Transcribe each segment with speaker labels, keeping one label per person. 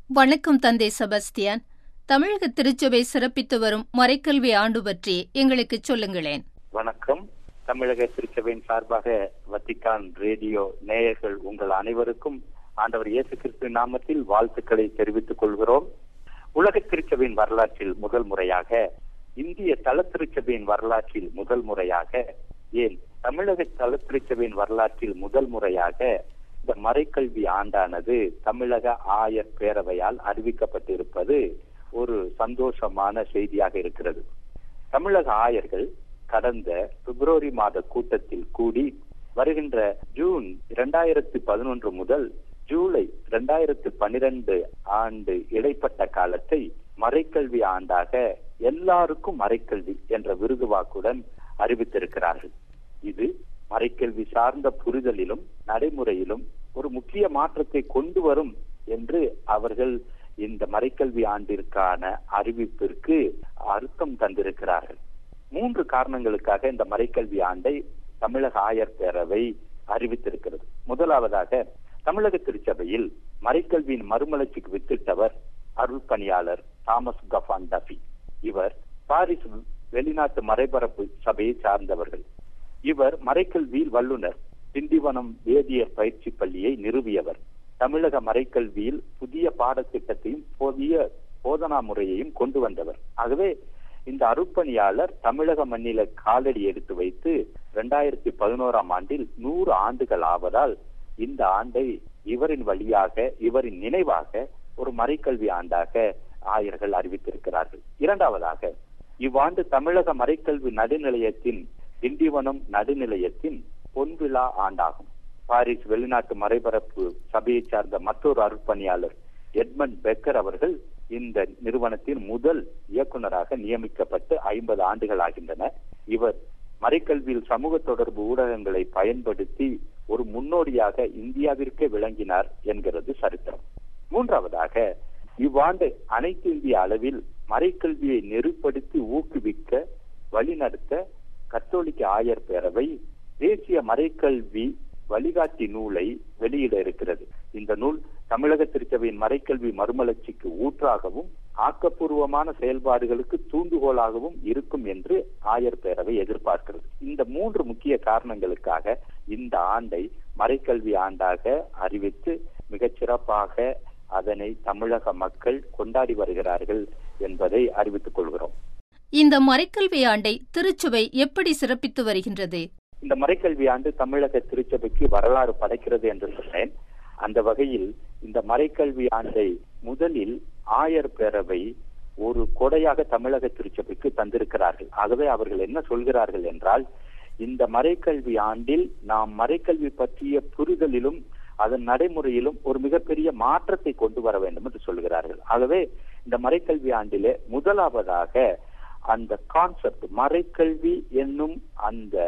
Speaker 1: வணக்கம் தந்தை செபஸ்தியான் தமிழக திருச்சபை சிறப்பித்து வரும் மறைக்கல்வி ஆண்டு பற்றி எங்களுக்கு சொல்லுங்களேன்
Speaker 2: வணக்கம் தமிழக திருச்சபையின் சார்பாக வத்திக்கான் ரேடியோ நேயர்கள் உங்கள் அனைவருக்கும் ஆண்டவர் இயேசு கிறிஸ்து நாமத்தில் வாழ்த்துக்களை தெரிவித்துக் கொள்கிறோம் உலக திருச்சபையின் வரலாற்றில் முதல் முறையாக இந்திய தல திருச்சபையின் வரலாற்றில் முதல் முறையாக ஏன் தமிழக தல திருச்சபையின் வரலாற்றில் முதல் முறையாக இந்த மறைக்கல்வி ஆண்டானது தமிழக ஆயர் பேரவையால் அறிவிக்கப்பட்டிருப்பது ஒரு சந்தோஷமான செய்தியாக இருக்கிறது தமிழக ஆயர்கள் கடந்த பிப்ரவரி மாத கூட்டத்தில் கூடி வருகின்ற ஜூன் இரண்டாயிரத்தி பதினொன்று முதல் ஜூலை இரண்டாயிரத்தி பனிரெண்டு ஆண்டு இடைப்பட்ட காலத்தை மறைக்கல்வி ஆண்டாக எல்லாருக்கும் மறைக்கல்வி என்ற விருதுவாக்குடன் அறிவித்திருக்கிறார்கள் இது மறைக்கல்வி சார்ந்த புரிதலிலும் நடைமுறையிலும் ஒரு முக்கிய மாற்றத்தை கொண்டு வரும் என்று அவர்கள் இந்த மறைக்கல்வி ஆண்டிற்கான அறிவிப்பிற்கு அர்த்தம் தந்திருக்கிறார்கள் மூன்று காரணங்களுக்காக இந்த மறைக்கல்வி ஆண்டை தமிழக ஆயர் பேரவை அறிவித்திருக்கிறது முதலாவதாக தமிழக திருச்சபையில் மறைக்கல்வியின் மறுமலர்ச்சிக்கு வித்திட்டவர் அருள் பணியாளர் தாமஸ் கஃபான் டஃபி இவர் பாரிஸ் வெளிநாட்டு மறைபரப்பு சபையை சார்ந்தவர்கள் இவர் மறைக்கல்வியில் வல்லுனர் திண்டிவனம் வேதியர் பயிற்சி பள்ளியை நிறுவியவர் தமிழக மறைக்கல்வியில் புதிய பாடத்திட்டத்தையும் புதிய போதனா முறையையும் கொண்டு வந்தவர் ஆகவே இந்த அருப்பணியாளர் தமிழக மண்ணில காலடி எடுத்து வைத்து இரண்டாயிரத்தி பதினோராம் ஆண்டில் நூறு ஆண்டுகள் ஆவதால் இந்த ஆண்டை இவரின் வழியாக இவரின் நினைவாக ஒரு மறைக்கல்வி ஆண்டாக ஆயர்கள் அறிவித்திருக்கிறார்கள் இரண்டாவதாக இவ்வாண்டு தமிழக மறைக்கல்வி நடுநிலையத்தின் திண்டிவனம் நடுநிலையத்தின் பொன்விழா ஆண்டாகும் பாரிஸ் வெளிநாட்டு மறைபரப்பு சபையை சார்ந்த மற்றொரு அருட்பணியாளர் எட்மண்ட் பெக்கர் அவர்கள் இந்த நிறுவனத்தின் முதல் இயக்குநராக நியமிக்கப்பட்டு ஐம்பது ஆண்டுகள் ஆகின்றன இவர் மறைக்கல்வியில் சமூக தொடர்பு ஊடகங்களை பயன்படுத்தி ஒரு முன்னோடியாக இந்தியாவிற்கே விளங்கினார் என்கிறது சரித்திரம் மூன்றாவதாக இவ்வாண்டு அனைத்து இந்திய அளவில் மறைக்கல்வியை நெருப்படுத்தி ஊக்குவிக்க வழிநடத்த கத்தோலிக்க ஆயர் பேரவை தேசிய மறைக்கல்வி வழிகாட்டி நூலை வெளியிட இருக்கிறது இந்த நூல் தமிழக திருச்சபையின் மறைக்கல்வி மறுமலர்ச்சிக்கு ஊற்றாகவும் ஆக்கப்பூர்வமான செயல்பாடுகளுக்கு தூண்டுகோலாகவும் இருக்கும் என்று ஆயர் பேரவை எதிர்பார்க்கிறது இந்த மூன்று முக்கிய காரணங்களுக்காக இந்த ஆண்டை மறைக்கல்வி ஆண்டாக அறிவித்து மிகச் சிறப்பாக அதனை தமிழக மக்கள் கொண்டாடி வருகிறார்கள் என்பதை அறிவித்துக் கொள்கிறோம்
Speaker 1: இந்த மறைக்கல்வி ஆண்டை திருச்சபை எப்படி சிறப்பித்து வருகின்றது
Speaker 2: இந்த மறைக்கல்வி ஆண்டு தமிழக திருச்சபைக்கு வரலாறு படைக்கிறது என்று சொன்னேன் அந்த வகையில் இந்த மறைக்கல்வி ஆண்டை முதலில் ஆயர் பேரவை ஒரு கொடையாக தமிழக திருச்சபைக்கு தந்திருக்கிறார்கள் ஆகவே அவர்கள் என்ன சொல்கிறார்கள் என்றால் இந்த மறைக்கல்வி ஆண்டில் நாம் மறைக்கல்வி பற்றிய புரிதலிலும் அதன் நடைமுறையிலும் ஒரு மிகப்பெரிய மாற்றத்தை கொண்டு வர வேண்டும் என்று சொல்கிறார்கள் ஆகவே இந்த மறைக்கல்வி ஆண்டிலே முதலாவதாக அந்த கான்செப்ட் மறைக்கல்வி என்னும் அந்த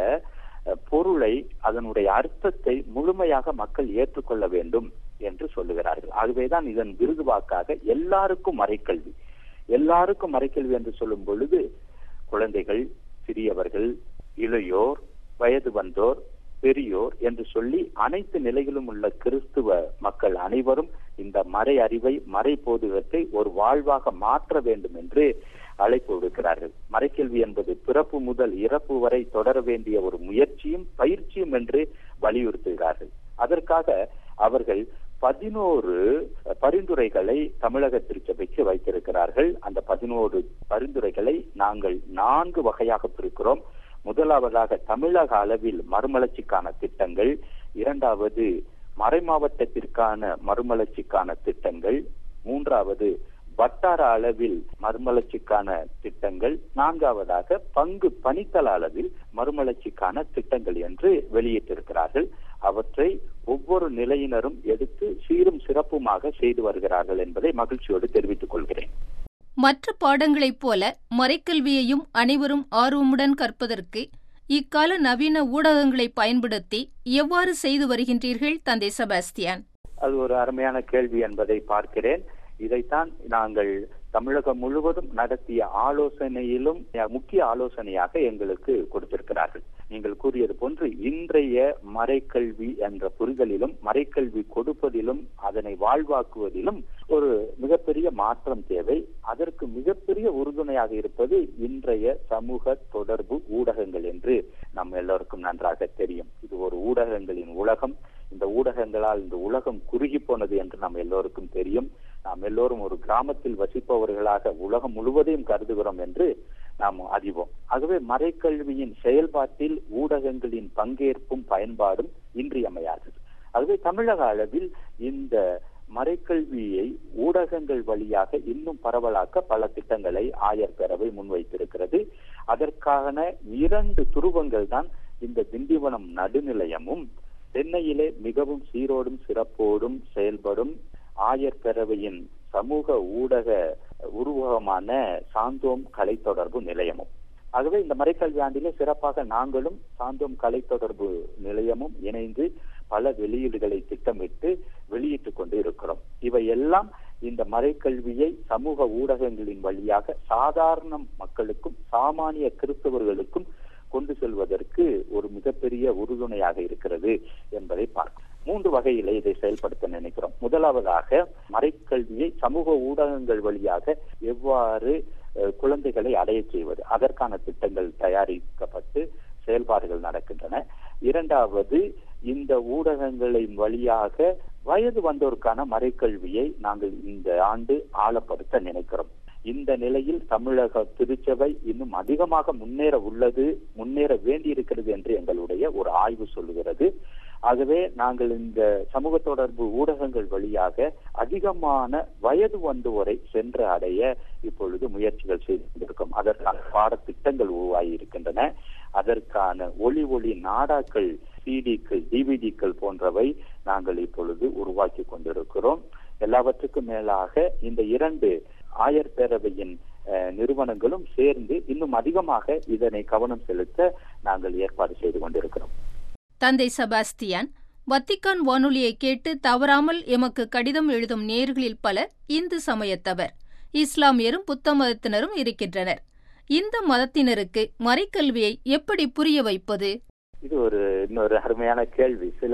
Speaker 2: பொருளை அதனுடைய அர்த்தத்தை முழுமையாக மக்கள் ஏற்றுக்கொள்ள வேண்டும் என்று சொல்லுகிறார்கள் ஆகவேதான் இதன் விருதுவாக்காக எல்லாருக்கும் மறைக்கல்வி எல்லாருக்கும் மறைக்கல்வி என்று சொல்லும் பொழுது குழந்தைகள் சிறியவர்கள் இளையோர் வயது வந்தோர் பெரியோர் என்று சொல்லி அனைத்து நிலையிலும் உள்ள கிறிஸ்துவ மக்கள் அனைவரும் இந்த மறை அறிவை மறை போதுகத்தை ஒரு வாழ்வாக மாற்ற வேண்டும் என்று அழைப்பு விடுக்கிறார்கள் மறைக்கல்வி என்பது பிறப்பு முதல் இறப்பு வரை தொடர வேண்டிய ஒரு முயற்சியும் பயிற்சியும் என்று வலியுறுத்துகிறார்கள் அதற்காக அவர்கள் பதினோரு பரிந்துரைகளை தமிழக திருச்சபைக்கு வைத்திருக்கிறார்கள் அந்த பதினோரு பரிந்துரைகளை நாங்கள் நான்கு வகையாக பிரிக்கிறோம் முதலாவதாக தமிழக அளவில் மறுமலர்ச்சிக்கான திட்டங்கள் இரண்டாவது மறைமாவட்டத்திற்கான மறுமலர்ச்சிக்கான திட்டங்கள் மூன்றாவது வட்டார அளவில் மறுமலர்ச்சிக்கான திட்டங்கள் நான்காவதாக பங்கு பணித்தள அளவில் மறுமலர்ச்சிக்கான திட்டங்கள் என்று வெளியிட்டிருக்கிறார்கள் அவற்றை ஒவ்வொரு நிலையினரும் எடுத்து சீரும் சிறப்புமாக செய்து வருகிறார்கள் என்பதை மகிழ்ச்சியோடு தெரிவித்துக் கொள்கிறேன்
Speaker 1: மற்ற பாடங்களைப் போல மறைக்கல்வியையும் அனைவரும் ஆர்வமுடன் கற்பதற்கு இக்கால நவீன ஊடகங்களை பயன்படுத்தி எவ்வாறு செய்து வருகின்றீர்கள் தந்தை செபாஸ்தியான்
Speaker 2: அது ஒரு அருமையான கேள்வி என்பதை பார்க்கிறேன் இதைத்தான் நாங்கள் தமிழகம் முழுவதும் நடத்திய ஆலோசனையிலும் முக்கிய ஆலோசனையாக எங்களுக்கு கொடுத்திருக்கிறார்கள் நீங்கள் கூறியது போன்று இன்றைய மறைக்கல்வி என்ற புரிதலிலும் மறைக்கல்வி கொடுப்பதிலும் அதனை வாழ்வாக்குவதிலும் ஒரு மிக மாற்றம் தேவை அதற்கு மிகப்பெரிய உறுதுணையாக இருப்பது இன்றைய சமூக தொடர்பு ஊடகங்கள் என்று நம்ம எல்லோருக்கும் நன்றாக தெரியும் இது ஒரு ஊடகங்களின் உலகம் இந்த ஊடகங்களால் இந்த உலகம் குறுகி போனது என்று நம்ம எல்லோருக்கும் தெரியும் நாம் எல்லோரும் ஒரு கிராமத்தில் வசிப்பவர்களாக உலகம் முழுவதையும் கருதுகிறோம் என்று நாம் அறிவோம் ஆகவே மறைக்கல்வியின் செயல்பாட்டில் ஊடகங்களின் பங்கேற்பும் பயன்பாடும் இன்றியமையாதது ஆகவே தமிழக அளவில் இந்த மறைக்கல்வியை ஊடகங்கள் வழியாக இன்னும் பரவலாக்க பல திட்டங்களை ஆயர் பேரவை முன்வைத்திருக்கிறது அதற்கான இரண்டு துருவங்கள் தான் இந்த திண்டிவனம் நடுநிலையமும் சென்னையிலே மிகவும் சீரோடும் சிறப்போடும் செயல்படும் ஆயர் பேரவையின் சமூக ஊடக உருவகமான சாந்தோம் கலை தொடர்பு நிலையமும் ஆகவே இந்த மறைக்கல்வி ஆண்டிலே சிறப்பாக நாங்களும் சாந்தோம் கலை தொடர்பு நிலையமும் இணைந்து பல வெளியீடுகளை திட்டமிட்டு வெளியிட்டுக் கொண்டு இருக்கிறோம் இவை எல்லாம் இந்த மறைக்கல்வியை சமூக ஊடகங்களின் வழியாக சாதாரண மக்களுக்கும் சாமானிய கிறிஸ்தவர்களுக்கும் கொண்டு செல்வதற்கு ஒரு மிகப்பெரிய உறுதுணையாக இருக்கிறது என்பதை பார்க்கும் மூன்று வகையில இதை செயல்படுத்த நினைக்கிறோம் முதலாவதாக மறைக்கல்வியை சமூக ஊடகங்கள் வழியாக எவ்வாறு குழந்தைகளை அடைய செய்வது அதற்கான திட்டங்கள் தயாரிக்கப்பட்டு செயல்பாடுகள் நடக்கின்றன இரண்டாவது இந்த ஊடகங்களின் வழியாக வயது வந்தோருக்கான மறைக்கல்வியை நாங்கள் இந்த ஆண்டு ஆழப்படுத்த நினைக்கிறோம் இந்த நிலையில் தமிழக திருச்சபை இன்னும் அதிகமாக முன்னேற உள்ளது முன்னேற வேண்டியிருக்கிறது என்று எங்களுடைய ஒரு ஆய்வு சொல்லுகிறது ஆகவே நாங்கள் இந்த சமூக தொடர்பு ஊடகங்கள் வழியாக அதிகமான வயது வந்தோரை சென்று அடைய இப்பொழுது முயற்சிகள் செய்து கொண்டிருக்கோம் அதற்கான பாடத்திட்டங்கள் உருவாகி இருக்கின்றன அதற்கான ஒளி ஒளி நாடாக்கள் சிடிக்கள் டிவிடிக்கள் போன்றவை நாங்கள் இப்பொழுது உருவாக்கி கொண்டிருக்கிறோம் எல்லாவற்றுக்கும் மேலாக இந்த இரண்டு ஆயர் பேரவையின் நிறுவனங்களும் சேர்ந்து இன்னும் அதிகமாக இதனை கவனம் செலுத்த நாங்கள் ஏற்பாடு செய்து கொண்டிருக்கிறோம்
Speaker 1: தந்தை செபாஸ்தியான் வத்திக்கான் வானொலியை கேட்டு தவறாமல் எமக்கு கடிதம் எழுதும் நேர்களில் பலர் இந்து சமயத்தவர் இஸ்லாமியரும் புத்த மதத்தினரும் இருக்கின்றனர் இந்த மதத்தினருக்கு மறைக்கல்வியை எப்படி புரிய வைப்பது
Speaker 2: இது ஒரு இன்னொரு அருமையான கேள்வி சில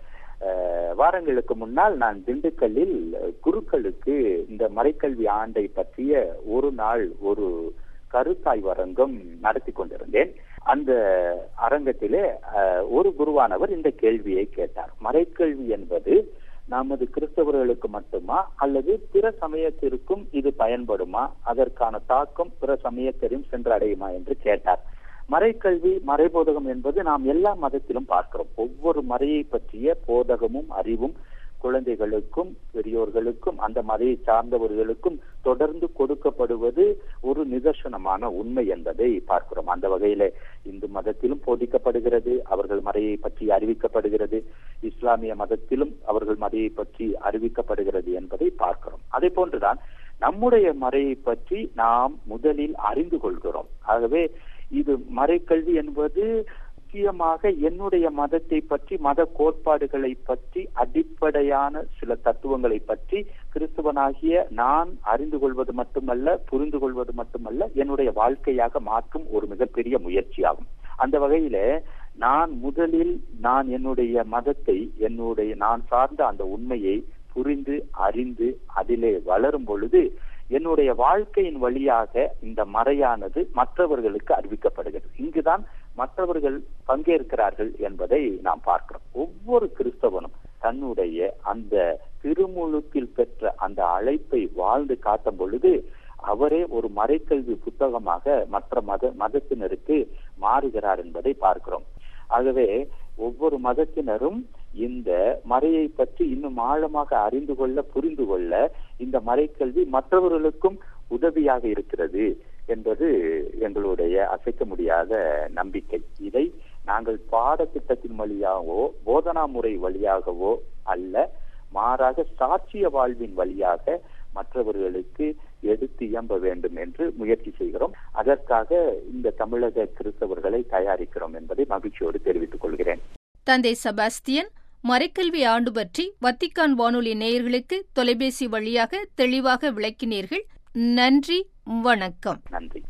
Speaker 2: வாரங்களுக்கு முன்னால் நான் திண்டுக்கல்லில் குருக்களுக்கு இந்த மறைக்கல்வி ஆண்டை பற்றிய ஒரு நாள் ஒரு கருத்தாய்வு அரங்கம் நடத்தி கொண்டிருந்தேன் அந்த அரங்கத்திலே ஒரு குருவானவர் இந்த கேள்வியை கேட்டார் மறைக்கல்வி என்பது நமது கிறிஸ்தவர்களுக்கு மட்டுமா அல்லது பிற சமயத்திற்கும் இது பயன்படுமா அதற்கான தாக்கம் பிற சமயத்திலும் சென்றடையுமா என்று கேட்டார் மறைக்கல்வி மறைபோதகம் என்பது நாம் எல்லா மதத்திலும் பார்க்கிறோம் ஒவ்வொரு மறையை பற்றிய போதகமும் அறிவும் குழந்தைகளுக்கும் பெரியோர்களுக்கும் அந்த மதையை சார்ந்தவர்களுக்கும் தொடர்ந்து கொடுக்கப்படுவது ஒரு நிதர்சனமான உண்மை என்பதை பார்க்கிறோம் அந்த வகையில இந்து மதத்திலும் போதிக்கப்படுகிறது அவர்கள் மறையை பற்றி அறிவிக்கப்படுகிறது இஸ்லாமிய மதத்திலும் அவர்கள் மறையை பற்றி அறிவிக்கப்படுகிறது என்பதை பார்க்கிறோம் அதே போன்றுதான் நம்முடைய மறையை பற்றி நாம் முதலில் அறிந்து கொள்கிறோம் ஆகவே இது மறைக்கல்வி என்பது முக்கியமாக என்னுடைய மதத்தை பற்றி மத கோட்பாடுகளை பற்றி அடிப்படையான சில தத்துவங்களை பற்றி கிறிஸ்துவனாகிய நான் அறிந்து கொள்வது மட்டுமல்ல புரிந்து கொள்வது மட்டுமல்ல என்னுடைய வாழ்க்கையாக மாற்றும் ஒரு மிகப்பெரிய முயற்சியாகும் அந்த வகையில நான் முதலில் நான் என்னுடைய மதத்தை என்னுடைய நான் சார்ந்த அந்த உண்மையை புரிந்து அறிந்து அதிலே வளரும் பொழுது என்னுடைய வாழ்க்கையின் வழியாக இந்த மறையானது மற்றவர்களுக்கு அறிவிக்கப்படுகிறது இங்குதான் மற்றவர்கள் பங்கேற்கிறார்கள் என்பதை நாம் பார்க்கிறோம் ஒவ்வொரு கிறிஸ்தவனும் தன்னுடைய அந்த திருமுழுக்கில் பெற்ற அந்த அழைப்பை வாழ்ந்து காட்டும் பொழுது அவரே ஒரு மறைக்கல்வி புத்தகமாக மற்ற மத மதத்தினருக்கு மாறுகிறார் என்பதை பார்க்கிறோம் ஆகவே ஒவ்வொரு மதத்தினரும் இந்த மறையை பற்றி இன்னும் ஆழமாக அறிந்து கொள்ள புரிந்து கொள்ள இந்த மறைக்கல்வி மற்றவர்களுக்கும் உதவியாக இருக்கிறது என்பது எங்களுடைய அசைக்க முடியாத நம்பிக்கை இதை நாங்கள் பாடத்திட்டத்தின் வழியாகவோ போதனா முறை வழியாகவோ அல்ல மாறாக சாட்சிய வாழ்வின் வழியாக மற்றவர்களுக்கு எடுத்து இயம்ப வேண்டும் என்று முயற்சி செய்கிறோம் அதற்காக இந்த தமிழக கிறிஸ்தவர்களை தயாரிக்கிறோம் என்பதை மகிழ்ச்சியோடு தெரிவித்துக் கொள்கிறேன்
Speaker 1: தந்தை செபாஸ்தியன் மறைக்கல்வி ஆண்டு பற்றி வத்திக்கான் வானொலி நேயர்களுக்கு தொலைபேசி வழியாக தெளிவாக விளக்கினீர்கள் நன்றி வணக்கம்
Speaker 2: நன்றி